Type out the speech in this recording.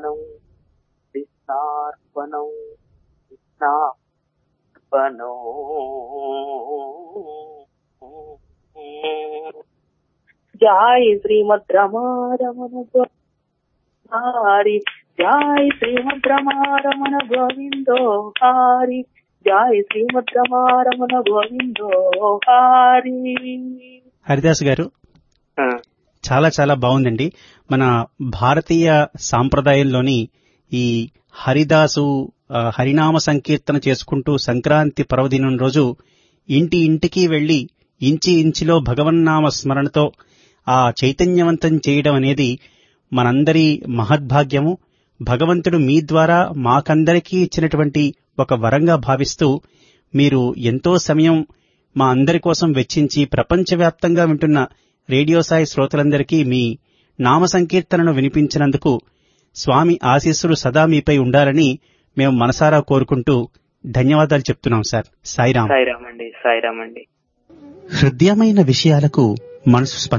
కృష్ణార్పణం కృష్ణార్పణం కృష్ణార్పణం జై శ్రీమద్ రమారమణ హారి జై శ్రీమద్ రమారమణ గోవిందో హారి జై శ్రీమద్ రమారమణ గోవిందో హారి హరిదాస్ గారు చాలా చాలా బాగుందండి మన భారతీయ సాంప్రదాయంలోని ఈ హరిదాసు ఆ, హరినామ సంకీర్తన చేసుకుంటూ సంక్రాంతి పర్వదినం రోజు ఇంటి ఇంటికి వెళ్లి ఇంచి ఇంచిలో భగవన్నామ స్మరణతో ఆ చైతన్యవంతం చేయడం అనేది మనందరి మహద్భాగ్యము భగవంతుడు మీ ద్వారా మాకందరికీ ఇచ్చినటువంటి ఒక వరంగా భావిస్తూ మీరు ఎంతో సమయం మా అందరి కోసం వెచ్చించి ప్రపంచవ్యాప్తంగా వింటున్న రేడియో సాయి శ్రోతలందరికీ మీ నామ సంకీర్తనను వినిపించినందుకు స్వామి ఆశీస్సులు సదా మీపై ఉండాలని మేము మనసారా కోరుకుంటూ ధన్యవాదాలు చెప్తున్నాం సార్ సాయిరాం సాయిరామ్ అండి సాయిరామ్ అండి హృదయమైన విషయాలకు మనసు స్పందించదు.